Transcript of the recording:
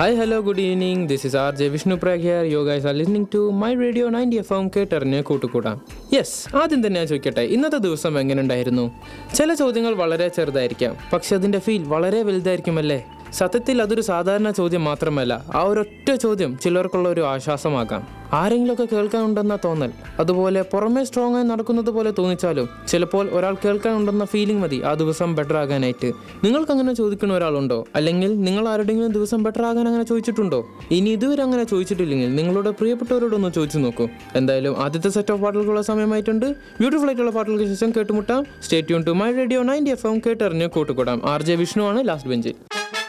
hi hello good evening this is R J Vishnu Prag here yo guys are listening to my radio ninety F M കേട്ടറിഞ്ഞ് കൂട്ടുകൂടാം yes ആദ്യം തന്നെ ഞാൻ ചോദിക്കട്ടെ ഇന്നത്തെ ദിവസം എങ്ങനെ ഉണ്ടായിരുന്നു ചില ചോദ്യങ്ങൾ വളരെ ചെറുതായിരിക്കാം പക്ഷെ അതിൻ്റെ ഫീൽ വളരെ വലുതായിരിക്കുമല്ലേ സത്യത്തിൽ അതൊരു സാധാരണ ചോദ്യം മാത്രമല്ല ആ ഒരൊറ്റ ചോദ്യം ചിലർക്കുള്ള ഒരു ആശ്വാസമാകാം ആരെങ്കിലുമൊക്കെ കേൾക്കാനുണ്ടെന്ന തോന്നൽ അതുപോലെ പുറമേ സ്ട്രോങ് ആയി നടക്കുന്നത് പോലെ തോന്നിച്ചാലും ചിലപ്പോൾ ഒരാൾ കേൾക്കാനുണ്ടെന്ന ഫീലിംഗ് മതി ആ ദിവസം ബെറ്റർ ആകാനായിട്ട് നിങ്ങൾക്ക് അങ്ങനെ ചോദിക്കുന്ന ഒരാളുണ്ടോ അല്ലെങ്കിൽ നിങ്ങൾ ആരുടെങ്കിലും ദിവസം ബെറ്റർ ആകാൻ അങ്ങനെ ചോദിച്ചിട്ടുണ്ടോ ഇനി ഇതുവരെ അങ്ങനെ ചോദിച്ചിട്ടില്ലെങ്കിൽ നിങ്ങളുടെ പ്രിയപ്പെട്ടവരോടൊന്ന് ചോദിച്ചു നോക്കൂ എന്തായാലും ആദ്യത്തെ സെറ്റ് ഓഫ് പാട്ടുകളുള്ള സമയമായിട്ടുണ്ട് ബ്യൂട്ടിഫുൾ ആയിട്ടുള്ള പാട്ടുകൾക്ക് ശേഷം കേട്ടുമുട്ടാം സ്റ്റേറ്റ് യൂൺ to my radio ninety F M കേട്ടറിഞ്ഞ് കൂട്ടുകൂടാം ആർ ജെ വിഷ്ണു ആണ് ലാസ്റ്റ് ബെഞ്ച്